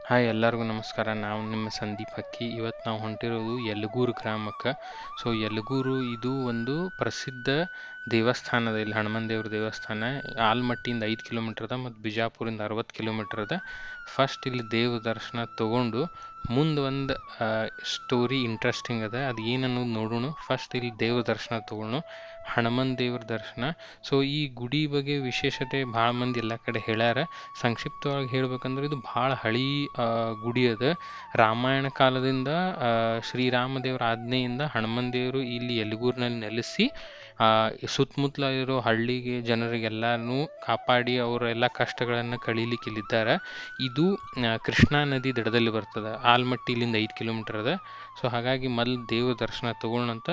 Hi ಎಲ್ಲರಿಗೂ ನಮಸ್ಕಾರ ನಾವು ನಿಮ್ಮ ಸಂದೀಪ್ ಹಕ್ಕಿ ಇವತ್ತು ನಾವು ಹೊಂಟಿರೋದು ಯಲಗೂರು ಗ್ರಾಮಕ್ಕೆ ಸೊ ಯಲಗೂರು ಇದು ಒಂದು ಪ್ರಸಿದ್ಧ ದೇವಸ್ಥಾನ ಅದ ಇಲ್ಲಿ ಹನುಮನ್ ದೇವ್ರ ದೇವಸ್ಥಾನ ಆಲ್ಮಟ್ಟಿಯಿಂದ ಐದು ಕಿಲೋಮೀಟರ್ ಅದ ಮತ್ತು ಬಿಜಾಪುರಿಂದ ಅರವತ್ತು ಕಿಲೋಮೀಟರ್ ಅದ ಫಸ್ಟ್ ಇಲ್ಲಿ ದೇವ ದರ್ಶನ ತಗೊಂಡು ಮುಂದೆ ಒಂದು ಸ್ಟೋರಿ ಇಂಟ್ರೆಸ್ಟಿಂಗ್ ಅದ ಅದು ಏನು ಅನ್ನೋದು ನೋಡೋಣ ಫಸ್ಟ್ ಇಲ್ಲಿ ದೇವ ದರ್ಶನ ತಗೊಳ್ಳೋಣ ಹನುಮನ್ ದೇವ್ರ ದರ್ಶನ ಸೊ ಈ ಗುಡಿ ಬಗ್ಗೆ ವಿಶೇಷತೆ ಭಾಳ ಮಂದಿ ಎಲ್ಲ ಕಡೆ ಹೇಳ್ಯಾರ ಸಂಕ್ಷಿಪ್ತವಾಗಿ ಹೇಳ್ಬೇಕಂದ್ರೆ ಇದು ಭಾಳ ಹಳಿ ಆ, ಗುಡಿ ಅದ ರಾಮಾಯಣ ಕಾಲದಿಂದ ಆ, ಶ್ರೀರಾಮ ದೇವರ ಆಜ್ಞೆಯಿಂದ ಹನುಮನ್ ದೇವರು ಇಲ್ಲಿ ಯಲಗೂರಿನಲ್ಲಿ ನೆಲೆಸಿ ಆ, ಸುತ್ತಮುತ್ತಲ ಇರೋ ಹಳ್ಳಿಗೆ ಜನರಿಗೆಲ್ಲನೂ ಕಾಪಾಡಿ ಅವರ ಎಲ್ಲ ಕಷ್ಟಗಳನ್ನು ಕಳೀಲಿಕ್ಕೆ ಇಲ್ಲಿದ್ದಾರೆ ಇದು ಆ, ಕೃಷ್ಣಾ ನದಿ ದಡದಲ್ಲಿ ಬರ್ತದೆ ಆಲ್ಮಟ್ಟಿ ಇಲ್ಲಿಂದ ಐದು ಕಿಲೋಮೀಟರ್ ಅದ ಸೊ ಹಾಗಾಗಿ ಮೊದಲು ದೇವ ದರ್ಶನ ತಗೊಳ್ಳೋಣಂತ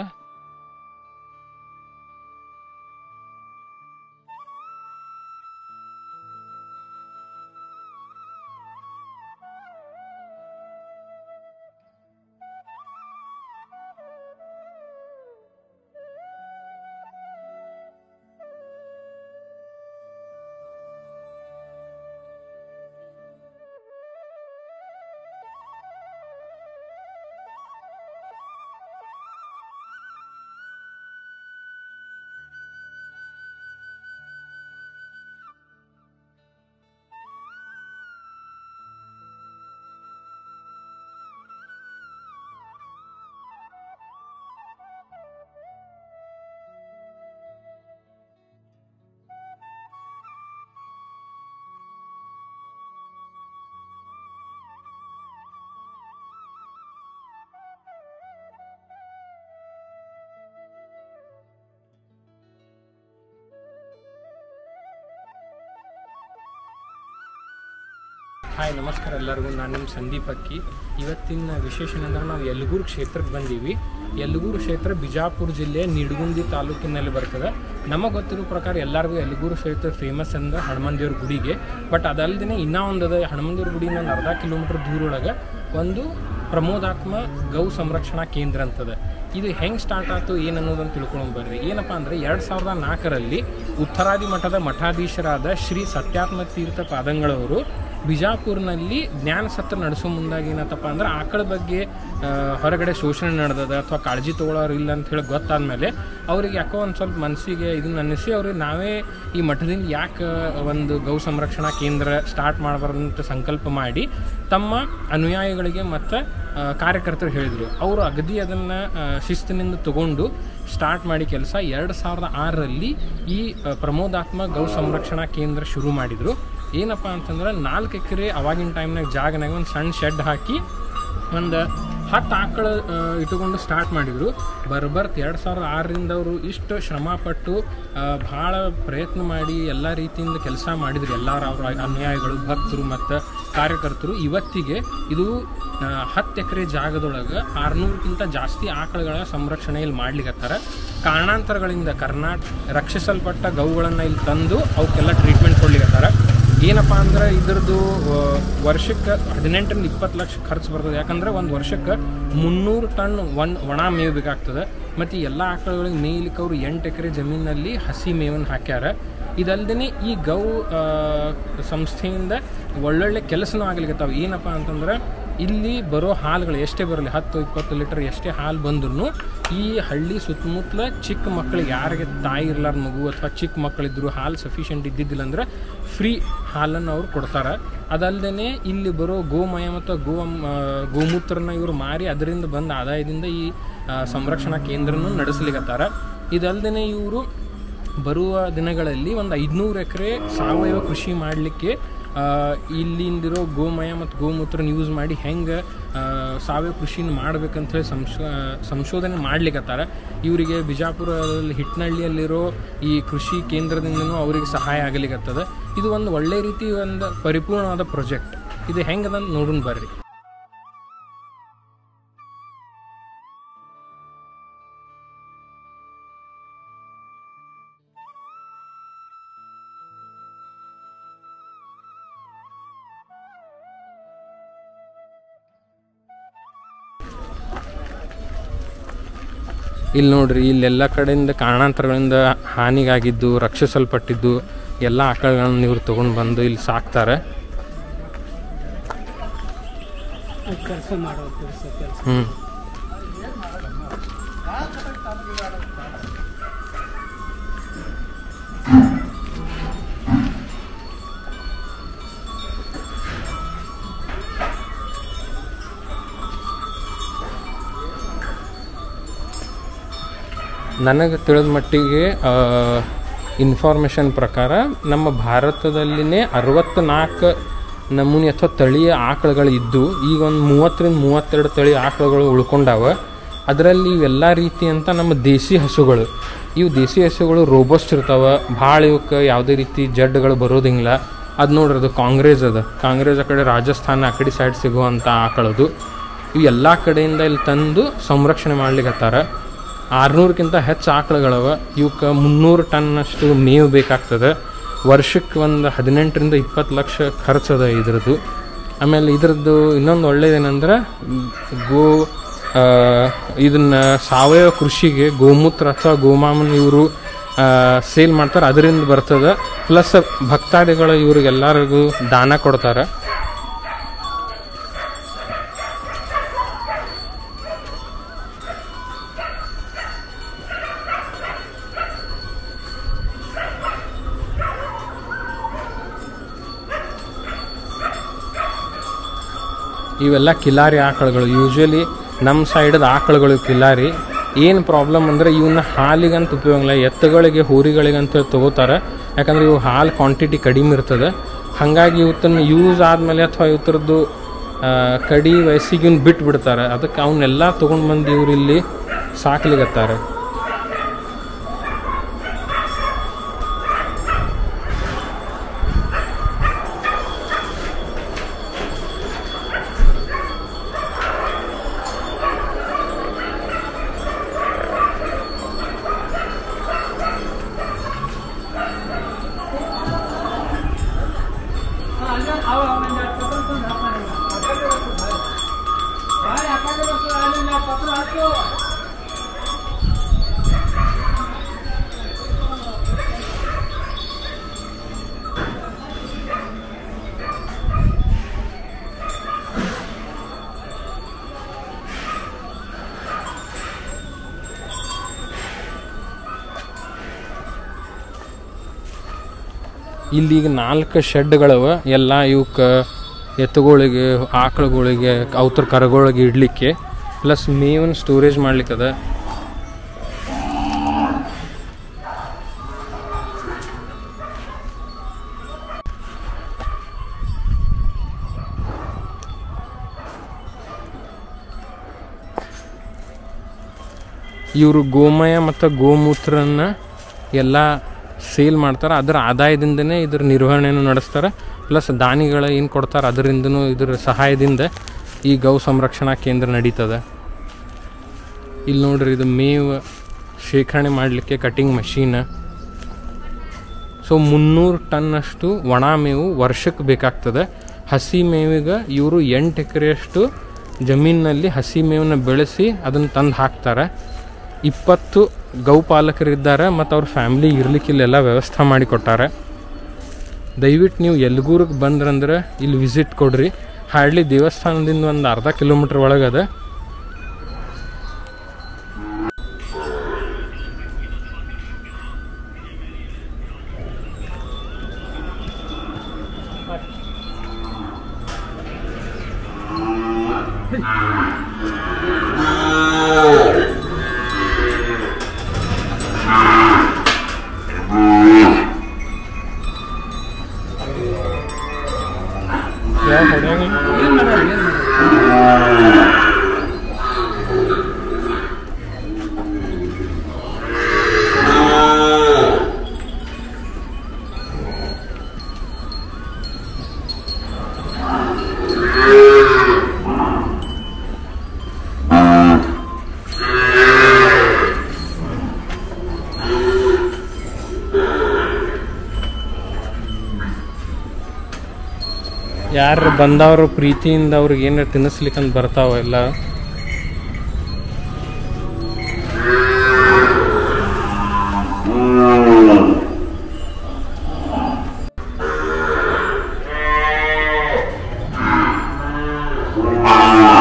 ಹಾಯ್ ನಮಸ್ಕಾರ ಎಲ್ಲರಿಗೂ ನಾನು ನಿಮ್ಮ ಸಂದೀಪ್ ಅಕ್ಕಿ ಇವತ್ತಿನ ವಿಶೇಷ ಏನಂದ್ರೆ ನಾವು ಯಲಗೂರು ಕ್ಷೇತ್ರಕ್ಕೆ ಬಂದೀವಿ ಯಲಗೂರು ಕ್ಷೇತ್ರ ಬಿಜಾಪುರ ಜಿಲ್ಲೆ ನಿಡಗುಂದಿ ತಾಲೂಕಿನಲ್ಲಿ ಬರ್ತದೆ ನಮಗೆ ಗೊತ್ತಿರೋ ಪ್ರಕಾರ ಎಲ್ಲರಿಗೂ ಯಲಗೂರು ಕ್ಷೇತ್ರ ಫೇಮಸ್ ಅಂದ್ರೆ ಹನುಮನ್ ದೇವ್ರ ಗುಡಿಗೆ ಬಟ್ ಅದಲ್ಲದೆ ಇನ್ನೂ ಒಂದು ಅದ ಹನುಮನ್ ದೇವ್ರ ಗುಡಿಯಿಂದ ಒಂದು ಅರ್ಧ ಕಿಲೋಮೀಟ್ರ್ ದೂರೊಳಗೆ ಒಂದು ಪ್ರಮೋದಾತ್ಮ ಗೌ ಸಂರಕ್ಷಣಾ ಕೇಂದ್ರ ಅಂತದ ಇದು ಹೆಂಗೆ ಸ್ಟಾರ್ಟ್ ಆಯ್ತು ಏನು ಅನ್ನೋದನ್ನು ತಿಳ್ಕೊಂಡು ಬರ್ರಿ ಏನಪ್ಪ ಅಂದರೆ ಎರಡು ಸಾವಿರದ ನಾಲ್ಕರಲ್ಲಿ ಉತ್ತರಾದಿ ಮಠದ ಮಠಾಧೀಶರಾದ ಶ್ರೀ ಸತ್ಯಾತ್ಮ ತೀರ್ಥ ಪಾದಂಗಳವರು ಬಿಜಾಪುರ್ನಲ್ಲಿ ಜ್ಞಾನ ಸತ್ರ ನಡೆಸೋ ಮುಂದಾಗಿ ಏನತ್ತಪ್ಪ ಅಂದ್ರೆ ಆಕಳ ಬಗ್ಗೆ ಆ, ಹೊರಗಡೆ ಶೋಷಣೆ ನಡೆದದ ಅಥವಾ ಕಾಳಜಿ ತೊಗೊಳೋರು ಇಲ್ಲ ಅಂತ ಹೇಳಿ ಗೊತ್ತಾದ್ಮೇಲೆ ಅವ್ರಿಗೆ ಯಾಕೋ ಒಂದು ಸ್ವಲ್ಪ ಮನಸ್ಸಿಗೆ ಇದನ್ನ ಅನ್ನಿಸಿ ಅವ್ರಿಗೆ ನಾವೇ ಈ ಮಠದಿಂದ ಯಾಕೆ ಒಂದು ಗೌ ಸಂರಕ್ಷಣಾ ಕೇಂದ್ರ ಸ್ಟಾರ್ಟ್ ಮಾಡಬಾರ್ದು ಅಂತ ಸಂಕಲ್ಪ ಮಾಡಿ ತಮ್ಮ ಅನುಯಾಯಿಗಳಿಗೆ ಮತ್ತು ಕಾರ್ಯಕರ್ತರು ಹೇಳಿದರು ಅವರು ಅಗದಿ ಅದನ್ನು ಶಿಸ್ತಿನಿಂದ ತಗೊಂಡು ಸ್ಟಾರ್ಟ್ ಮಾಡಿ ಕೆಲಸ ಎರಡು ಸಾವಿರದ ಆರರಲ್ಲಿ ಈ ಆ, ಪ್ರಮೋದಾತ್ಮ ಗೌ ಸಂರಕ್ಷಣಾ ಕೇಂದ್ರ ಶುರು ಮಾಡಿದರು ಏನಪ್ಪ ಅಂತಂದ್ರೆ ನಾಲ್ಕು ಎಕರೆ ಅವಾಗಿನ ಟೈಮ್ನಾಗ ಜಾಗನಾಗ ಒಂದು ಸಣ್ಣ ಶೆಡ್ ಹಾಕಿ ಒಂದು ಹತ್ತು ಆಕಳು ಆ, ಇಟ್ಟುಕೊಂಡು ಸ್ಟಾರ್ಟ್ ಮಾಡಿದರು ಬರ್ಬರ್ತ್ ಎರಡು ಸಾವಿರದ ಆರರಿಂದ ಅವರು ಇಷ್ಟು ಶ್ರಮಪಟ್ಟು ಭಾಳ ಪ್ರಯತ್ನ ಮಾಡಿ ಎಲ್ಲ ರೀತಿಯಿಂದ ಕೆಲಸ ಮಾಡಿದ್ರು ಎಲ್ಲರ ಅವರ ಅನುಯಾಯಿಗಳು ಭಕ್ತರು ಮತ್ತು ಕಾರ್ಯಕರ್ತರು ಇವತ್ತಿಗೆ ಇದು ಹತ್ತು ಎಕರೆ ಜಾಗದೊಳಗೆ ಆರುನೂರಕ್ಕಿಂತ ಜಾಸ್ತಿ ಆಕಳುಗಳ ಸಂರಕ್ಷಣೆ ಇಲ್ಲಿ ಮಾಡ್ಲಿಕತ್ತಾರ ಕಾರಣಾಂತರಗಳಿಂದ ಕರ್ನಾಟಕ ರಕ್ಷಿಸಲ್ಪಟ್ಟ ಗೌಗಳನ್ನು ಇಲ್ಲಿ ತಂದು ಅವಕ್ಕೆಲ್ಲ ಟ್ರೀಟ್ಮೆಂಟ್ ಕೊಡ್ಲಿಕತ್ತಾರ ಏನಪ್ಪ ಅಂದ್ರೆ ಇದ್ರದ್ದು ಆ, ವರ್ಷಕ್ಕೆ ಹದಿನೆಂಟರಿಂದ ಇಪ್ಪತ್ತು ಲಕ್ಷ ಖರ್ಚು ಬರ್ತದೆ ಯಾಕಂದ್ರೆ ಒಂದು ವರ್ಷಕ್ಕೆ ಮುನ್ನೂರು ಟನ್ ಒನ್ ಒಣ ಮೇವು ಬೇಕಾಗ್ತದೆ ಮತ್ತು ಈ ಎಲ್ಲ ಆಕಳುಗಳಿಗೆ ಮೇಯ್ಲಿಕ್ಕೆ ಅವರು ಎಂಟು ಎಕರೆ ಜಮೀನಲ್ಲಿ ಹಸಿ ಮೇವನ್ನು ಹಾಕ್ಯಾರ ಇದಲ್ದೇ ಈ ಗೌ ಆ, ಸಂಸ್ಥೆಯಿಂದ ಒಳ್ಳೊಳ್ಳೆ ಕೆಲಸನೂ ಆಗ್ಲಿಕತ್ತಾವ ಏನಪ್ಪ ಅಂತಂದ್ರೆ ಇಲ್ಲಿ ಬರೋ ಹಾಲುಗಳು ಎಷ್ಟೇ ಬರಲಿ ಹತ್ತು ಇಪ್ಪತ್ತು ಲೀಟರ್ ಎಷ್ಟೇ ಹಾಲು ಬಂದ್ರೂ ಈ ಹಳ್ಳಿ ಸುತ್ತಮುತ್ತಲ ಚಿಕ್ಕ ಮಕ್ಕಳಿಗೆ ಯಾರಿಗೆ ತಾಯಿ ಇರ್ಲಾರ ಮಗು ಅಥವಾ ಚಿಕ್ಕ ಮಕ್ಕಳಿದ್ರು ಹಾಲು ಸಫಿಷಿಯೆಂಟ್ ಇದ್ದಿದ್ದಿಲ್ಲ ಅಂದ್ರೆ ಫ್ರೀ ಹಾಲನ್ನು ಅವ್ರು ಕೊಡ್ತಾರೆ ಅದಲ್ಲದೆ ಇಲ್ಲಿ ಬರೋ ಗೋಮಯ ಮತ್ತು ಗೋ ಆ, ಗೋಮೂತ್ರನ ಇವರು ಮಾರಿ ಅದರಿಂದ ಬಂದ ಆದಾಯದಿಂದ ಈ ಆ, ಸಂರಕ್ಷಣಾ ಕೇಂದ್ರನ ನಡೆಸಲಿಕತ್ತಾರ ಇದಲ್ಲದೆ ಇವರು ಬರುವ ದಿನಗಳಲ್ಲಿ ಒಂದು ಐದುನೂರು ಎಕರೆ ಸಾವಯವ ಕೃಷಿ ಮಾಡಲಿಕ್ಕೆ ಇಲ್ಲಿಂದಿರೋ ಗೋಮಯ ಮತ್ತು ಗೋಮೂತ್ರನ ಯೂಸ್ ಮಾಡಿ ಹೆಂಗೆ ಸಾವಯವ ಕೃಷಿನ ಮಾಡ್ಬೇಕಂತ ಹೇಳಿ ಸಂಶೋ ಸಂಶೋಧನೆ ಮಾಡ್ಲಿಕತ್ತಾರ ಇವರಿಗೆ ಬಿಜಾಪುರದಲ್ಲಿ ಹಿಟ್ನಳ್ಳಿಯಲ್ಲಿರೋ ಈ ಕೃಷಿ ಕೇಂದ್ರದಿಂದನೂ ಅವರಿಗೆ ಸಹಾಯ ಆಗಲಿಕತ್ತದ ಇದು ಒಂದು ಒಳ್ಳೆ ರೀತಿ ಒಂದು ಪರಿಪೂರ್ಣವಾದ ಪ್ರಾಜೆಕ್ಟ್ ಇದು ಹೆಂಗದ ನೋಡೋಣ ಬರ್ರಿ ಇಲ್ಲಿ ನೋಡ್ರಿ ಇಲ್ಲೆಲ್ಲ ಕಡೆಯಿಂದ ಕಾರಣಾಂತರಗಳಿಂದ ಹಾನಿಗಾಗಿದ್ದು ರಕ್ಷಿಸಲ್ಪಟ್ಟಿದ್ದು ಎಲ್ಲ ಆಕಳಗಳನ್ನ ಇವ್ರು ತೊಗೊಂಡು ಬಂದು ಇಲ್ಲಿ ಸಾಕ್ತಾರೆ ಕೆಲಸ ಮಾಡೋ ಕೆಲಸ ಕೆಲಸ ಹ್ಞೂ ನನಗೆ ತಿಳಿದ ಮಟ್ಟಿಗೆ ಇನ್ಫಾರ್ಮೇಷನ್ ಪ್ರಕಾರ ನಮ್ಮ ಭಾರತದಲ್ಲಿನೇ ಅರವತ್ತ್ನಾಲ್ಕು ನಮೂನಿ ಅಥವಾ ತಳಿಯ ಆಕಳುಗಳು ಇದ್ದು ಈಗ ಒಂದು ಮೂವತ್ತರಿಂದ ಮೂವತ್ತೆರಡು ತಳಿ ಆಕಳುಗಳು ಉಳ್ಕೊಂಡಾವ ಅದರಲ್ಲಿ ಇವೆಲ್ಲ ರೀತಿ ಅಂತ ನಮ್ಮ ದೇಸಿ ಹಸುಗಳು ಇವು ದೇಸಿ ಹಸುಗಳು ರೋಬೋಸ್ಟ್ ಇರ್ತಾವ ಭಾಳ ಇವಕ್ಕೆ ಯಾವುದೇ ರೀತಿ ಜಡ್ಡುಗಳು ಬರೋದಿಲ್ಲ ಅದು ನೋಡ್ರಿ ಅದು ಕಾಂಗ್ರೆಸ್ ಅದ ಕಾಂಗ್ರೆಸ್ ಆ ಕಡೆ ರಾಜಸ್ಥಾನ ಆ ಕಡೆ ಸೈಡ್ ಸಿಗುವಂಥ ಆಕಳದು ಇವು ಎಲ್ಲ ಕಡೆಯಿಂದ ಇಲ್ಲಿ ತಂದು ಸಂರಕ್ಷಣೆ ಮಾಡ್ಲಿಕ್ಕತ್ತಾರ ಆರುನೂರಕ್ಕಿಂತ ಹೆಚ್ಚು ಆಕಳುಗಳವ ಇವಕ್ಕೆ ಮುನ್ನೂರು ಟನ್ನಷ್ಟು ಮೇವು ಬೇಕಾಗ್ತದೆ ವರ್ಷಕ್ಕೆ ಒಂದು ಹದಿನೆಂಟರಿಂದ ಇಪ್ಪತ್ತು ಲಕ್ಷ ಖರ್ಚದ ಇದ್ರದ್ದು ಆಮೇಲೆ ಇದ್ರದ್ದು ಇನ್ನೊಂದು ಒಳ್ಳೇದೇನೆಂದ್ರೆ ಗೋ ಆ, ಇದನ್ನ ಸಾವಯವ ಕೃಷಿಗೆ ಗೋಮೂತ್ರ ಅಥವಾ ಗೋಮಾಮನ್ ಇವರು ಸೇಲ್ ಮಾಡ್ತಾರೆ ಅದರಿಂದ ಬರ್ತದೆ ಪ್ಲಸ್ ಭಕ್ತಾದಿಗಳು ಇವ್ರಿಗೆಲ್ಲರಿಗೂ ದಾನ ಕೊಡ್ತಾರೆ ಇವೆಲ್ಲ ಕಿಲಾರಿ ಆಕಳುಗಳು ಯೂಶ್ವಲಿ ನಮ್ಮ ಸೈಡದ ಆಕಳುಗಳು ಕಿಲಾರಿ ಏನು ಪ್ರಾಬ್ಲಮ್ ಅಂದರೆ ಇವನ್ನ ಹಾಲಿಗಂತ ಉಪಯೋಗ ಇಲ್ಲ ಎತ್ತುಗಳಿಗೆ ಹೋರಿಗಳಿಗಂತ ತಗೋತಾರೆ ಯಾಕಂದ್ರೆ ಇವು ಹಾಲು ಕ್ವಾಂಟಿಟಿ ಕಡಿಮೆ ಇರ್ತದೆ ಹಾಗಾಗಿ ಇವತ್ತನ್ನು ಯೂಸ್ ಆದಮೇಲೆ ಅಥವಾ ಇವತ್ತರದ್ದು ಕಡಿ ವಯಸ್ಸಿಗೆ ಇವ್ನ ಬಿಟ್ಟು ಬಿಡ್ತಾರೆ ಅದಕ್ಕೆ ಅವನ್ನೆಲ್ಲ ತೊಗೊಂಡು ಬಂದು ಇವ್ರು ಇಲ್ಲಿ ಸಾಕ್ಲಿಗತ್ತಾರೆ ಇಲ್ಲಿ ಈಗ ನಾಲ್ಕು ಶೆಡ್ಗಳವ ಎಲ್ಲ ಇವಕ್ಕೆ ಎತ್ತುಗಳಿಗೆ ಆಕಳುಗಳಿಗೆ ಅವತರ ಕರಗಳಿಗೆ ಇಡ್ಲಿಕ್ಕೆ ಪ್ಲಸ್ ಮೇವನ್ ಸ್ಟೋರೇಜ್ ಮಾಡ್ಲಿಕ್ಕದ ಇವರು ಗೋಮಯ ಮತ್ತು ಗೋಮೂತ್ರನ ಎಲ್ಲ ಸೇಲ್ ಮಾಡ್ತಾರೆ ಅದರ ಆದಾಯದಿಂದನೇ ಇದ್ರ ನಿರ್ವಹಣೆಯನ್ನು ನಡೆಸ್ತಾರೆ ಪ್ಲಸ್ ದಾನಿಗಳ ಏನು ಕೊಡ್ತಾರೆ ಅದರಿಂದನೂ ಇದ್ರ ಸಹಾಯದಿಂದ ಈ ಗೌ ಸಂರಕ್ಷಣಾ ಕೇಂದ್ರ ನಡೀತದೆ ಇಲ್ಲಿ ನೋಡ್ರಿ ಇದು ಮೇವು ಶೇಖರಣೆ ಮಾಡಲಿಕ್ಕೆ ಕಟಿಂಗ್ ಮಷೀನ್ ಸೊ ಮುನ್ನೂರು ಟನ್ನಷ್ಟು ಒಣ ಮೇವು ವರ್ಷಕ್ಕೆ ಬೇಕಾಗ್ತದೆ ಹಸಿ ಮೇವಿಗೆ ಇವರು ಎಂಟು ಎಕರೆಯಷ್ಟು ಜಮೀನಿನಲ್ಲಿ ಹಸಿ ಮೇವನ್ನ ಬೆಳೆಸಿ ಅದನ್ನು ತಂದು ಹಾಕ್ತಾರೆ ಇಪ್ಪತ್ತು ಗೌಪಾಲಕರಿದ್ದಾರೆ ಮತ್ತು ಅವ್ರ ಫ್ಯಾಮ್ಲಿ ಇರ್ಲಿಕ್ಕೆ ಇಲ್ಲೆಲ್ಲ ವ್ಯವಸ್ಥೆ ಮಾಡಿಕೊಟ್ಟಾರೆ ದಯವಿಟ್ಟು ನೀವು ಎಲ್ಗೂರಿಗೆ ಬಂದ್ರಂದ್ರೆ ಇಲ್ಲಿ ವಿಸಿಟ್ ಕೊಡ್ರಿ ಹಾರ್ಡ್ಲಿ ದೇವಸ್ಥಾನದಿಂದ ಒಂದು ಅರ್ಧ ಕಿಲೋಮೀಟ್ರ್ ಒಳಗದ ಯಾವ ಹೊಡ್ಯಾಂಗಿಲ್ಲ? ಏನ್ ಮಾಡೋದು ಏನ್ ಮಾಡೋದು ಯಾರು ಬಂದವರು ಪ್ರೀತಿಯಿಂದ ಅವ್ರಿಗೆ ಏನಾರು ತಿನ್ನಿಸ್ಲಿಕ್ಕಂತ ಬರ್ತಾವ ಎಲ್ಲ Ah!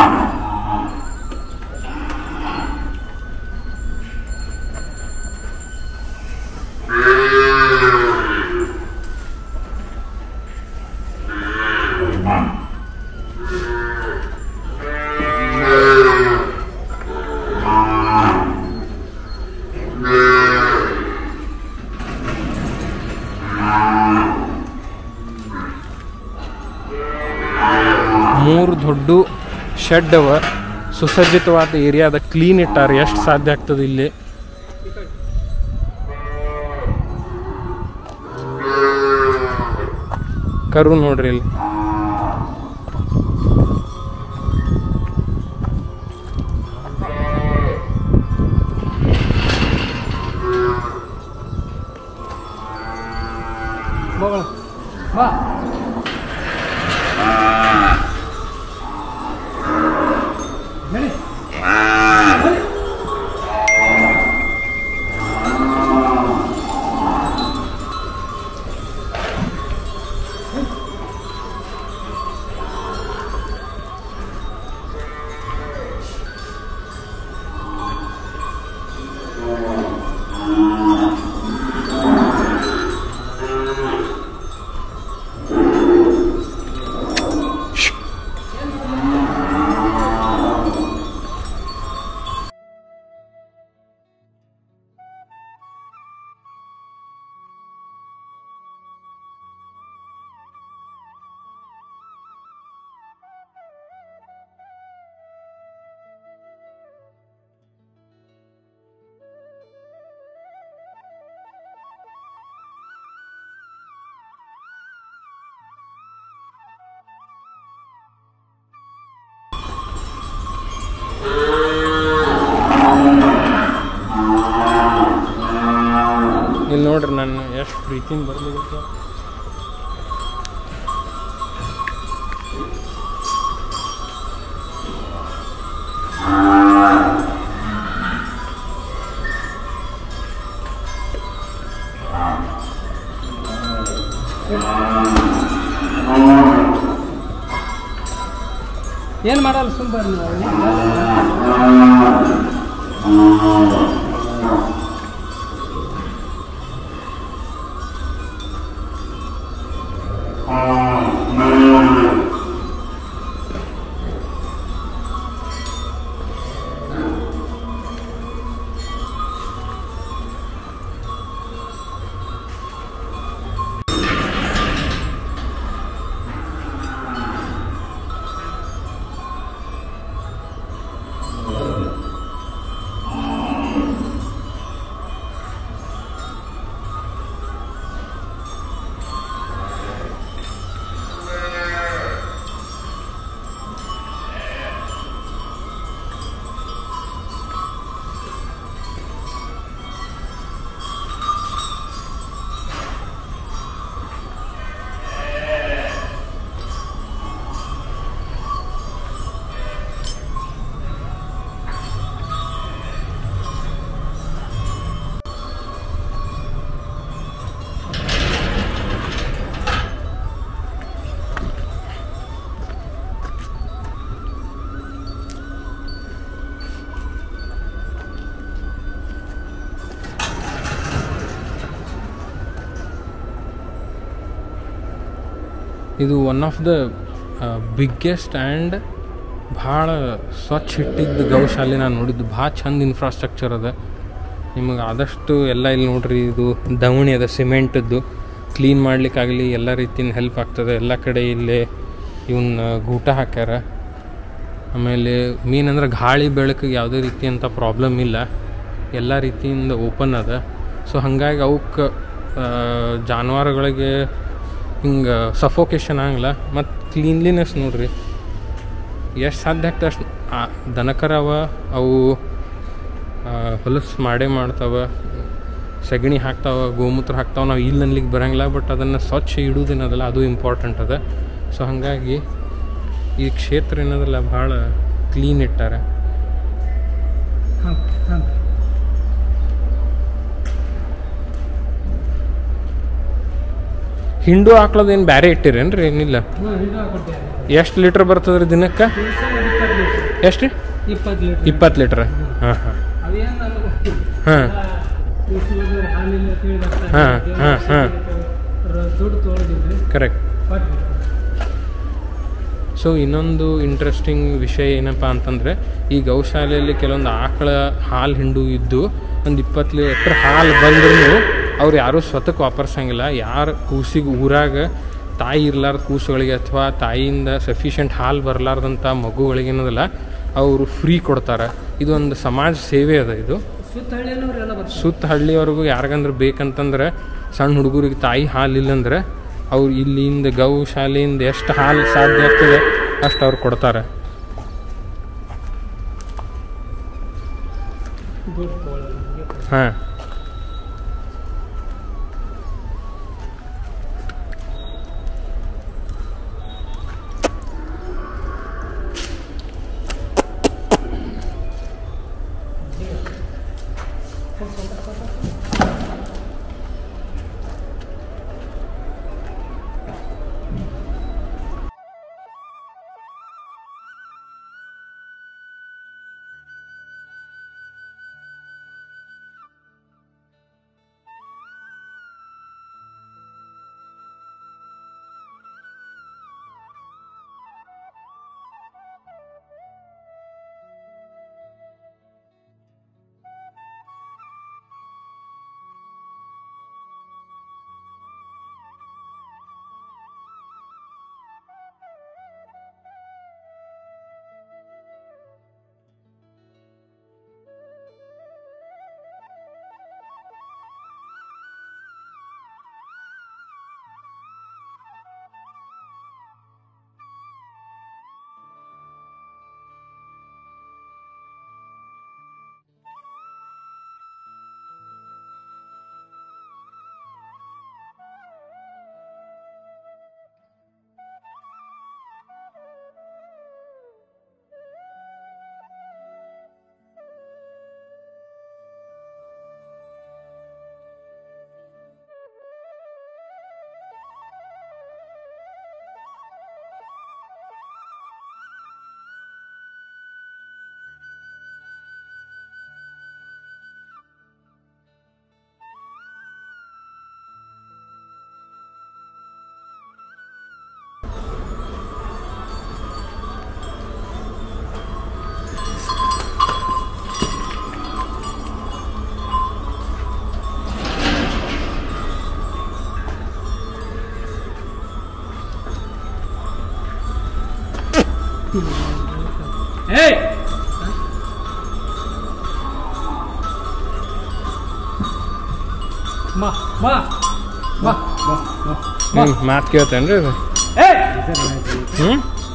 ಮೂರು ದೊಡ್ಡ ಶೆಡ್ ಅವ ಸುಸಜ್ಜಿತವಾದ ಏರಿಯಾದ ಕ್ಲೀನ್ ಇಟ್ಟಾರ ಎಷ್ಟು ಸಾಧ್ಯ ಆಗ್ತದೆ ಇಲ್ಲಿ ಕರು ನೋಡ್ರಿ ಇಲ್ಲಿ ಬಾ ಬಾ ನಡಿ ಇಲ್ಲಿ ನೋಡ್ರಿ ನಾನು ಎಷ್ಟು ಪ್ರೀತಿಯಿಂದ ಬರ್ಲಿಕ್ಕೆ ಏನು ಮಾಡಲ್ಲ ಸುಮ್ಮ ಬರ್ರಿ ನೀವು ಇದು one of the biggest and ಭಾಳ ಸ್ವಚ್ಛ ಇಟ್ಟಿದ್ದ ಗೌಶಾಲೆ ನಾನು ನೋಡಿದ್ದು ಭಾಳ ಚಂದ ಇನ್ಫ್ರಾಸ್ಟ್ರಕ್ಚರ್ ಅದ ನಿಮಗೆ ಆದಷ್ಟು ಎಲ್ಲ ಇಲ್ಲಿ ನೋಡ್ರಿ ಇದು ದವಣಿ ಅದ ಸಿಮೆಂಟದ್ದು ಕ್ಲೀನ್ ಮಾಡ್ಲಿಕ್ಕಾಗಲಿ ಎಲ್ಲ ರೀತಿಯಿಂದ ಹೆಲ್ಪ್ ಆಗ್ತದೆ ಎಲ್ಲ ಕಡೆ ಇಲ್ಲಿ ಇವನ್ನ ಗೂಟ ಹಾಕ್ಯಾರ ಆಮೇಲೆ ಮೇನ್ ಅಂದ್ರೆ ಗಾಳಿ ಬೆಳಕಿಗೆ ಯಾವುದೇ ರೀತಿಯಂಥ ಪ್ರಾಬ್ಲಮ್ ಇಲ್ಲ ಎಲ್ಲ ರೀತಿಯಿಂದ ಓಪನ್ ಅದ ಸೊ ಹಾಗಾಗಿ ಅವಕ್ಕೆ ಜಾನುವಾರುಗಳಿಗೆ ಹಿಂಗೆ ಸಫೋಕೇಶನ್ ಆಗಲ್ಲ ಮತ್ತು ಕ್ಲೀನ್ಲಿನೆಸ್ ನೋಡ್ರಿ ಎಷ್ಟು ಸಾಧ್ಯ ಆಗ್ತದೆ ಅಷ್ಟು ದನಕರ ಅವ ಅವು ಹೊಲಸು ಮಾಡೇ ಮಾಡ್ತಾವ ಸಗಣಿ ಹಾಕ್ತಾವ ಗೋಮೂತ್ರ ಹಾಕ್ತಾವ ನಾವು ಇಲ್ಲಿ ಅನ್ಲಿಕ್ಕೆ ಬರಂಗಿಲ್ಲ ಬಟ್ ಅದನ್ನು ಸ್ವಚ್ಛ ಇಡುವುದೇನದಲ್ಲ ಅದು ಇಂಪಾರ್ಟೆಂಟ್ ಅದ ಸೊ ಹಾಗಾಗಿ ಈ ಕ್ಷೇತ್ರ ಏನದಲ್ಲ ಭಾಳ ಕ್ಲೀನ್ ಇಟ್ಟಾರೆ ಹಾಂ ಹಾಂ ಹಿಂಡು ಹಾಕ್ಳೋದೇನು ಬ್ಯಾರೆ ಇಟ್ಟಿರೇನ್ರಿ ಏನಿಲ್ಲ ಹ್ಞೂ ಇದು ಹಾಕ್ಕೊಟ್ಟಿದ್ದಾರೆ ಎಷ್ಟು ಲೀಟ್ರ್ ಬರ್ತದ್ರಿ ದಿನಕ್ಕೆ ಇಪ್ಪತ್ತು ಲೀಟ್ರ್ ಎಷ್ಟು ರೀ ಇಪ್ಪತ್ತು ಲೀಟ್ರ್ ಇಪ್ಪತ್ತು ಲೀಟ್ರ್ ಹಾಂ ಹಾಂ ಅವೇನು ನನಗೆ ಹಾಂ ಕೂಸಿಗೆ ಹಾಲಿಲ್ಲ ಅಂತೇಳಿ ಬರ್ತಾರೆ. ಹಾ, ಹಾ, ಹಾ. ರ- ದುಡ್ಡು ತೊಗೊಳೋದಿಲ್ರಿ ಕರೆಕ್ಟ್ ಕೊಟ್ಟು ಸೊ ಇನ್ನೊಂದು ಇಂಟ್ರೆಸ್ಟಿಂಗ್ ವಿಷಯ ಏನಪ್ಪ ಅಂತಂದರೆ ಈ ಗೌಶಾಲೆಯಲ್ಲಿ ಕೆಲವೊಂದು ಆಕಳ ಹಾಲು ಹಿಂಡು ಇದ್ದು ಒಂದು ಇಪ್ಪತ್ತು ಲೀಟ್ರ್ ಹಾಲು ಬಂದ್ರೂ ಅವ್ರು ಯಾರೂ ಸ್ವತಕ್ಕೆ ವಾಪರ್ಸಂಗಿಲ್ಲ ಯಾರು ಕೂಸಿಗೆ ಊರಾಗ ತಾಯಿ ಇರಲಾರ್ದ ಕೂಸುಗಳಿಗೆ ಅಥವಾ ತಾಯಿಯಿಂದ ಸಫಿಷಿಯೆಂಟ್ ಹಾಲು ಬರಲಾರ್ದಂಥ ಮಗುಗಳಿಗೆ ಏನದಲ್ಲ ಅವರು ಫ್ರೀ ಕೊಡ್ತಾರೆ ಇದೊಂದು ಸಮಾಜ ಸೇವೆ ಅದ ಇದು ಸುತ್ತ ಹಳ್ಳಿಯವ್ರೆಲ್ಲ ಬರ್ತಾರೆ ಸುತ್ತ ಹಳ್ಳಿಯವ್ರಿಗೂ ಯಾರಿಗಂದ್ರೆ ಬೇಕಂತಂದ್ರೆ ಸಣ್ಣ ಹುಡುಗರಿಗೆ ತಾಯಿ ಹಾಲು ಇಲ್ಲಂದ್ರೆ ಅವ್ರು ಇಲ್ಲಿಂದ ಗೌ ಶಾಲೆಯಿಂದ ಎಷ್ಟು ಹಾಲು ಸಾಧ್ಯ ಆಗ್ತದೆ ಅಷ್ಟು ಅವ್ರು ಕೊಡ್ತಾರೆ ದೊಡ್ಡ ಕೋಳ ಹಂಗೆ ಹಾಂ ಏಯ್ ಮಾ ಮಾ ಮಾ ಮಾ ಮಾ ಹ್ಞೂ ಮಾತು ಕೇಳ್ತೇನ್ರಿ ಇದು ಏಯ್ ಹ್ಞೂ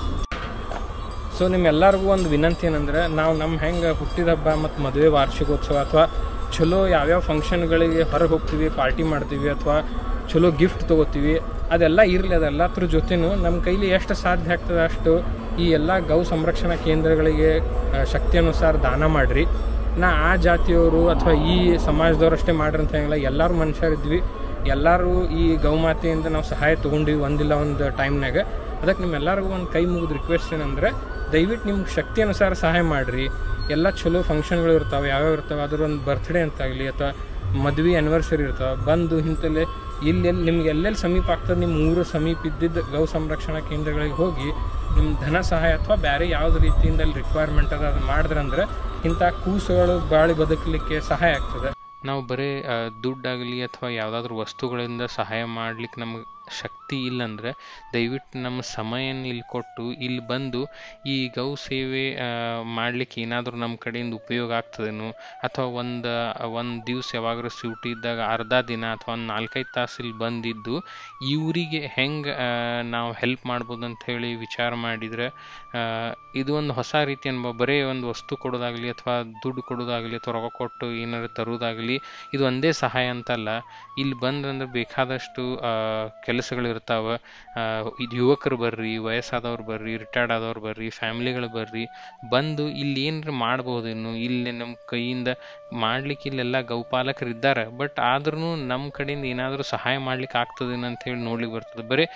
ಸೊ ನಿಮ್ಮೆಲ್ಲರಿಗೂ ಒಂದು ವಿನಂತಿ ಏನಂದ್ರೆ ನಾವು ನಮ್ಮ ಹೆಂಗೆ ಹುಟ್ಟಿದ ಹಬ್ಬ ಮತ್ತು ಮದುವೆ ವಾರ್ಷಿಕೋತ್ಸವ ಅಥವಾ ಚಲೋ ಯಾವ್ಯಾವ ಫಂಕ್ಷನ್ಗಳಿಗೆ ಹೊರಗೆ ಹೋಗ್ತೀವಿ ಪಾರ್ಟಿ ಮಾಡ್ತೀವಿ ಅಥವಾ ಚಲೋ ಗಿಫ್ಟ್ ತೊಗೋತೀವಿ ಅದೆಲ್ಲ ಇರಲಿ ಅದೆಲ್ಲದ್ರ ಜೊತೆನೂ ನಮ್ಮ ಕೈಲಿ ಎಷ್ಟು ಸಾಧ್ಯ ಆಗ್ತದೆ ಅಷ್ಟು ಈ ಎಲ್ಲ ಗೌ ಸಂರಕ್ಷಣಾ ಕೇಂದ್ರಗಳಿಗೆ ಆ, ಶಕ್ತಿ ಅನುಸಾರ ದಾನ ಮಾಡಿರಿ ನಾ ಆ ಜಾತಿಯವರು ಅಥವಾ ಈ ಸಮಾಜದವ್ರು ಅಷ್ಟೇ ಮಾಡ್ರಿ ಅಂತ ಹೇಳಲ್ಲ ಎಲ್ಲರೂ ಮನುಷ್ಯರಿದ್ವಿ ಎಲ್ಲರೂ ಈ ಗೌಮಾತೆಯಿಂದ ನಾವು ಸಹಾಯ ತೊಗೊಂಡಿವಿ ಒಂದಿಲ್ಲ ಒಂದು ಟೈಮ್ನಾಗ ಅದಕ್ಕೆ ನಿಮ್ಮೆಲ್ಲರಿಗೂ ಒಂದು ಕೈ ಮುಗಿದು ರಿಕ್ವೆಸ್ಟ್ ಏನಂದ್ರೆ ದಯವಿಟ್ಟು ನಿಮ್ಗೆ ಶಕ್ತಿ ಅನುಸಾರ ಸಹಾಯ ಮಾಡಿರಿ ಎಲ್ಲ ಚಲೋ ಫಂಕ್ಷನ್ಗಳು ಇರ್ತಾವೆ ಯಾವ್ಯಾವ ಇರ್ತಾವೆ ಅದ್ರ ಒಂದು ಬರ್ತ್ಡೇ ಅಂತಾಗಲಿ ಅಥವಾ ಮದ್ವೆ ಆ್ಯನಿವರ್ಸರಿ ಇರ್ತಾವೆ ಬಂದು ಇಂಥಲ್ಲಿ ಇಲ್ಲೆಲ್ಲಿ ನಿಮ್ಗೆ ಎಲ್ಲೆಲ್ಲಿ ಸಮೀಪ ಆಗ್ತದೆ ನಿಮ್ಮ ಊರು ಸಮೀಪ ಇದ್ದಿದ್ದ ಗೌ ಸಂರಕ್ಷಣಾ ಕೇಂದ್ರಗಳಿಗೆ ಹೋಗಿ ನಿಮ್ಮ ಧನ ಸಹಾಯ ಅಥವಾ ಬೇರೆ ಯಾವ್ದು ರೀತಿಯಿಂದ ಅಲ್ಲಿ ರಿಕ್ವೈರ್ಮೆಂಟ್ ಅದ ಅದು ಮಾಡಿದ್ರಂದ್ರೆ ಇಂಥ ಕೂಸುಗಳು ಬಾಳಿ ಬದುಕಲಿಕ್ಕೆ ಸಹಾಯ ಆಗ್ತದೆ ನಾವು ಬರೀ ಆ, ದುಡ್ಡಾಗಲಿ ಅಥವಾ ಯಾವುದಾದ್ರೂ ವಸ್ತುಗಳಿಂದ ಸಹಾಯ ಮಾಡ್ಲಿಕ್ಕೆ ನಮಗೆ ಶಕ್ತಿ ಇಲ್ಲಂದ್ರೆ ದಯವಿಟ್ಟು ನಮ್ಮ ಸಮಯನ ಇಲ್ಲಿ ಕೊಟ್ಟು ಇಲ್ಲಿ ಬಂದು ಈ ಗೌ ಸೇವೆ ಆ, ಮಾಡ್ಲಿಕ್ಕೆ ಏನಾದರೂ ನಮ್ಮ ಕಡೆಯಿಂದ ಉಪಯೋಗ ಆಗ್ತದೇನೋ ಅಥವಾ ಒಂದು ಒಂದು ದಿವ್ಸ ಯಾವಾಗಾದ್ರೂ ಸೂಟಿ ಇದ್ದಾಗ ಅರ್ಧ ದಿನ ಅಥವಾ ಒಂದು ನಾಲ್ಕೈದು ತಾಸು ಇಲ್ಲಿ ಬಂದಿದ್ದು ಇವರಿಗೆ ಹೆಂಗೆ ನಾವು ಹೆಲ್ಪ್ ಮಾಡ್ಬೋದು ಅಂತ ಹೇಳಿ ವಿಚಾರ ಮಾಡಿದರೆ ಇದು ಒಂದು ಹೊಸ ರೀತಿ ಅನುಭವ ಬರೀ ಒಂದು ವಸ್ತು ಕೊಡೋದಾಗಲಿ ಅಥವಾ ದುಡ್ಡು ಕೊಡೋದಾಗಲಿ ಅಥವಾ ರೊಕ್ಕ ಕೊಟ್ಟು ಏನಾದ್ರು ತರೋದಾಗಲಿ ಇದು ಒಂದೇ ಸಹಾಯ ಅಂತಲ್ಲ ಇಲ್ಲಿ ಬಂದ್ರಂದ್ರೆ ಬೇಕಾದಷ್ಟು ಆ, ಕೆಲಸಗಳಿರ್ತಾವೆ ಇದು ಯುವಕರು ಬರ್ರಿ ವಯಸ್ಸಾದವ್ರು ಬರ್ರಿ ರಿಟೈರ್ಡ್ ಆದವ್ರು ಬರ್ರಿ ಫ್ಯಾಮಿಲಿಗಳು ಬರ್ರಿ ಬಂದು ಇಲ್ಲಿ ಏನ್ರ ಮಾಡ್ಬೋದೇನು ಇಲ್ಲಿ ನಮ್ಮ ಕೈಯಿಂದ ಮಾಡ್ಲಿಕ್ಕೆ ಇಲ್ಲೆಲ್ಲ ಗೌಪಾಲಕರು ಇದ್ದಾರೆ ಬಟ್ ಆದ್ರೂ ನಮ್ಮ ಕಡೆಯಿಂದ ಏನಾದರೂ ಸಹಾಯ ಮಾಡ್ಲಿಕ್ಕೆ ಆಗ್ತದೇನೋ ಅಂತ ಹೇಳಿ ನೋಡ್ಲಿಕ್ಕೆ ಬರ್ತದೆ ಬರೀ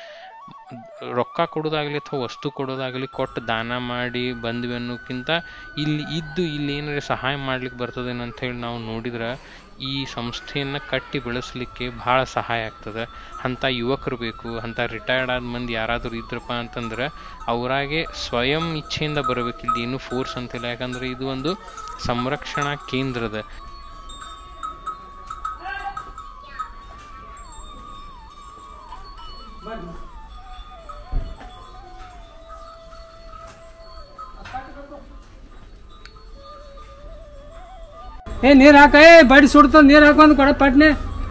ರೊಕ್ಕ ಕೊಡೋದಾಗಲಿ ಅಥವಾ ವಸ್ತು ಕೊಡೋದಾಗಲಿ ಕೊಟ್ಟು ದಾನ ಮಾಡಿ ಬಂದ್ವಿ ಅನ್ನೋಕ್ಕಿಂತ ಇಲ್ಲಿ ಇದ್ದು ಇಲ್ಲಿ ಏನಾರ ಸಹಾಯ ಮಾಡ್ಲಿಕ್ಕೆ ಬರ್ತದೇನೋ ಅಂತ ಹೇಳಿ ನಾವು ನೋಡಿದ್ರೆ ಈ ಸಂಸ್ಥೆಯನ್ನು ಕಟ್ಟಿ ಬೆಳೆಸಲಿಕ್ಕೆ ಭಾಳ ಸಹಾಯ ಆಗ್ತದೆ ಅಂಥ ಯುವಕರು ಬೇಕು ಅಂಥ ರಿಟೈರ್ಡ್ ಆದ ಮಂದಿ ಯಾರಾದರೂ ಇದ್ರಪ್ಪ ಅಂತಂದ್ರೆ ಅವರಾಗೆ ಸ್ವಯಂ ಇಚ್ಛೆಯಿಂದ ಬರಬೇಕು ಇಲ್ಲಿ ಏನು ಫೋರ್ಸ್ ಅಂತಿಲ್ಲ ಯಾಕಂದ್ರೆ ಇದು ಒಂದು ಸಂರಕ್ಷಣಾ ಕೇಂದ್ರದ ಏ ನೀರ್ ಹಾಕ ಏ ಬಡಿ ಸುಡ್ತ ನೀರ್ ಹಾಕೊಂಡ್ ಕೊಡ ಪಟ್ನೆ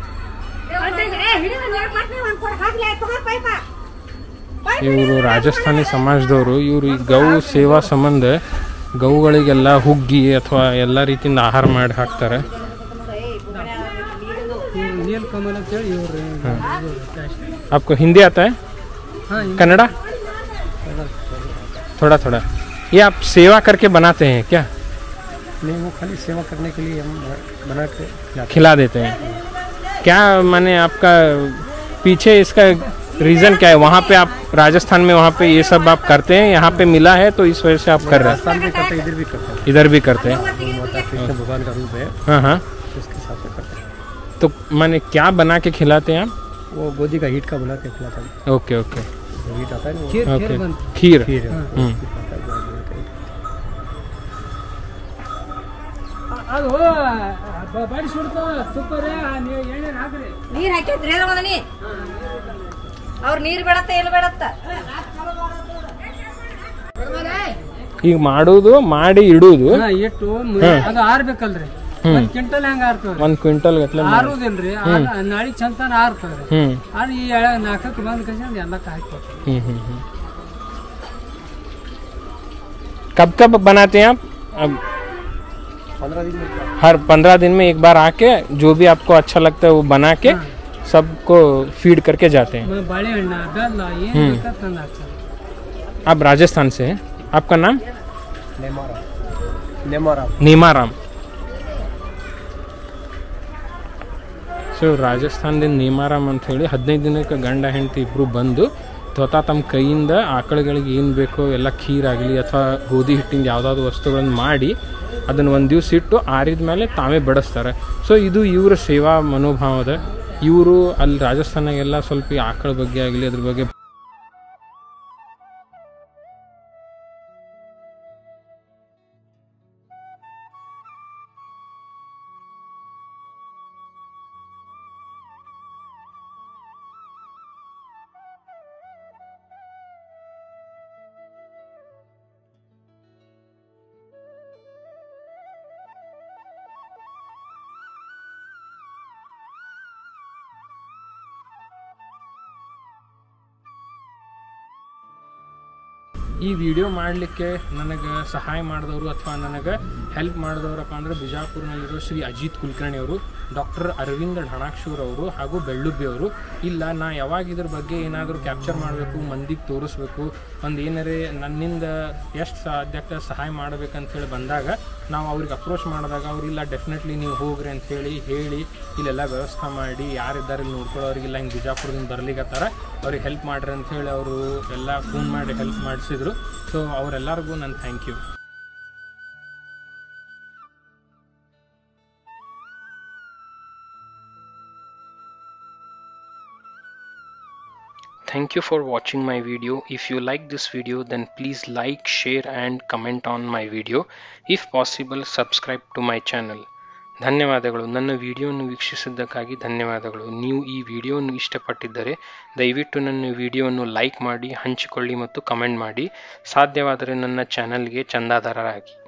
ಇವರು ರಾಜಸ್ಥಾನಿ ಸಮಾಜದವರು ಇವರು ಈ ಗೌ ಸೇವಾ ಸಂಬಂಧ ಗೌಗಳಿಗೆಲ್ಲ ಹುಗ್ಗಿ ಅಥವಾ ಎಲ್ಲ ರೀತಿಯಿಂದ ಆಹಾರ ಮಾಡಿ ಹಾಕ್ತಾರೆ ನೀಲ್ ಕಮಲ್ ಅಂತ ಹೇಳಿ ಇವ್ರಿ आपको हिंदी आता है हाँ कन्नड़ा थोड़ा थोड़ा ये आप सेवा करके बनाते हैं क्या नहीं वो खाली सेवा करने के लिए हम बना के खिलाते खिला देते हैं क्या माने आपका पीछे इसका रीज़न क्या है वहाँ पे आप राजस्थान में वहाँ पे ये सब आप करते हैं यहाँ पे मिला है तो इस वजह से आप कर रहे राजस्थान भी करते हैं इधर भी करते हैं हैं इधर भी करते हैं माता कृष्ण भगवान का रूप है हाँ हाँ उसके हिसाब से करते हैं तो माने क्या बना के खिलाते हैं आप वो गोदी का हीट का बना के खिलाता है ओके ओके जो हीट आता है ना वो ओके खीर खीर है, हम्म। उसकी खाता है, वो बना के। ಅದು ಬಡಿ ಸುಡ್ತಾವ ತುಪ್ಪ ರೀ ಎಣ್ಣೆ ಹಾಕ್ರಿ ನೀರ್ ಹಾಕಿದ್ರಿ ನೀ ಅವ್ರ ನೀರ್ ಬೇಡತ್ತ ಎಲ್ಲಿ ಬೇಡತ್ತ ಈಗ ಮಾಡೋದು ಮಾಡಿ ಇಡುವುದು ಹಾ, ಇಟ್ಟು ಮ- ಅದು ಆರ್ಬೇಕಲ್ರಿ ಒಂದ್ ಕ್ವಿಂಟಲ್ ಹೆಂಗ ಆರ್ತವ್ರಿ ಒಂದು ಕ್ವಿಂಟಲ್ ಗಟ್ಲೆ ಮಾಡಿ ಆರುದಿಲ್ರಿ ನಾಳೆ ಚಂತನ ಆರ್ತವ್ರಿ ಹ್ಮ್ ಆದ್ರೆ ಈ ಎಳೆ ನಾಲ್ಕಕ್ಕೆ ಬಂದ್ ಕಳ್ಸಿ ಎಲ್ಲ ಹಾಕಿ हम्म, हम्म, हम्म। कब कब बनाते हैं आप अब पंद्रह दिन में हर पंद्रह दिन में एक बार आके जो भी आपको अच्छा लगता है वो बना के सबको फीड करके जाते हैं ಬಾಳೆಹಣ್ಣ ಬೆಲ್ಲ ಏನ್ ಬೇಕಾದ್ ತಂದು ಹಾಕ್ತಾರೆ आप राजस्थान से हैं आपका नाम ನೆಮಾರ ನೆಮಾರ ನೇಮಾರಾಮ್ ಸೊ ರಾಜಸ್ಥಾನದಿಂದ ನೇಮಾರಾಮ್ ಅಂತ ಹೇಳಿ ಹದಿನೈದು ದಿನಕ್ಕೆ ಗಂಡ ಹೆಂಡತಿ ಇಬ್ಬರು ಬಂದು ತ್ವತ ತಮ್ಮ ಕೈಯಿಂದ ಆಕಳುಗಳಿಗೆ ಏನು ಬೇಕೋ ಎಲ್ಲ ಖೀರಾಗಲಿ ಅಥವಾ ಗೋಧಿ ಹಿಟ್ಟಿಂದ ಯಾವುದಾದ್ರು ವಸ್ತುಗಳನ್ನು ಮಾಡಿ ಅದನ್ನು ಒಂದು ದಿವಸ ಇಟ್ಟು ಆರಿದ ಮೇಲೆ ತಾವೇ ಬಡಿಸ್ತಾರೆ ಸೊ ಇದು ಇವರ ಸೇವಾ ಮನೋಭಾವದ ಇವರು ಅಲ್ಲಿ ರಾಜಸ್ಥಾನಾಗೆಲ್ಲ ಸ್ವಲ್ಪ ಈ ಆಕಳ ಬಗ್ಗೆ ಆಗಲಿ ಅದ್ರ ಬಗ್ಗೆ ಈ ವಿಡಿಯೋ ಮಾಡಲಿಕ್ಕೆ ನನಗೆ ಸಹಾಯ ಮಾಡಿದವರು ಅಥವಾ ನನಗೆ ಹೆಲ್ಪ್ ಮಾಡಿದವರಪ್ಪ ಅಂದ್ರೆ ಬಿಜಾಪುರ್ನಲ್ಲಿರೋ ಶ್ರೀ ಅಜಿತ್ ಕುಲಕರ್ಣಿ ಅವರು ಡಾಕ್ಟರ್ ಅರವಿಂದ್ ಢಣಾಕ್ಷೂರ್ ಅವರು ಹಾಗೂ ಬೆಳ್ಳುಬ್ಬಿ ಅವರು ಇಲ್ಲ ನಾ ಯಾವಾಗ ಇದ್ರ ಬಗ್ಗೆ ಏನಾದರೂ ಕ್ಯಾಪ್ಚರ್ ಮಾಡಬೇಕು ಮಂದಿಗೆ ತೋರಿಸ್ಬೇಕು ಒಂದು ಏನಾರೇ ನನ್ನಿಂದ ಎಷ್ಟು ಸಾಧ್ಯಕ್ಕೆ ಸಹಾಯ ಮಾಡ್ಬೇಕಂತ ಹೇಳಿ ಬಂದಾಗ ನಾವು ಅವ್ರಿಗೆ ಅಪ್ರೋಚ್ ಮಾಡಿದಾಗ ಅವ್ರು ಇಲ್ಲ ಡೆಫಿನೆಟ್ಲಿ ನೀವು ಹೋಗ್ರಿ ಅಂತ ಹೇಳಿ ಹೇಳಿ ಇಲ್ಲೆಲ್ಲ ವ್ಯವಸ್ಥೆ ಮಾಡಿ ಯಾರಿದ್ದಾರೆ ಇಲ್ಲಿ ನೋಡ್ಕೊಳ್ಳೋರಿಗಿಲ್ಲ ಹಿಂಗೆ ಬಿಜಾಪುರದಿಂದ ಬರ್ಲಿಕ್ಕತ್ತಾರ ಅವ್ರಿಗೆ ಹೆಲ್ಪ್ ಮಾಡ್ರಿ ಅಂತ ಹೇಳಿ ಅವರು ಎಲ್ಲ ಫೋನ್ ಮಾಡಿ ಹೆಲ್ಪ್ ಮಾಡಿಸಿದ್ರು ಸೊ ಅವರೆಲ್ಲರಿಗೂ ನನ್ನ thank you Thank you for watching my video. If you like this video then please like, share and comment on my video. If possible subscribe to my channel. ಧನ್ಯವಾದಗಳು ನನ್ನ ವಿಡಿಯೋವನ್ನು ವೀಕ್ಷಿಸಿದ್ದಕ್ಕಾಗಿ ಧನ್ಯವಾದಗಳು ನೀವು ಈ ವಿಡಿಯೋವನ್ನು ಇಷ್ಟಪಟ್ಟಿದ್ದರೆ ದಯವಿಟ್ಟು ನನ್ನ ವಿಡಿಯೋವನ್ನು ಲೈಕ್ ಮಾಡಿ ಹಂಚಿಕೊಳ್ಳಿ ಮತ್ತು ಕಮೆಂಟ್ ಮಾಡಿ ಸಾಧ್ಯವಾದರೆ ನನ್ನ ಚಾನಲ್ಗೆ ಚಂದಾದಾರರಾಗಿ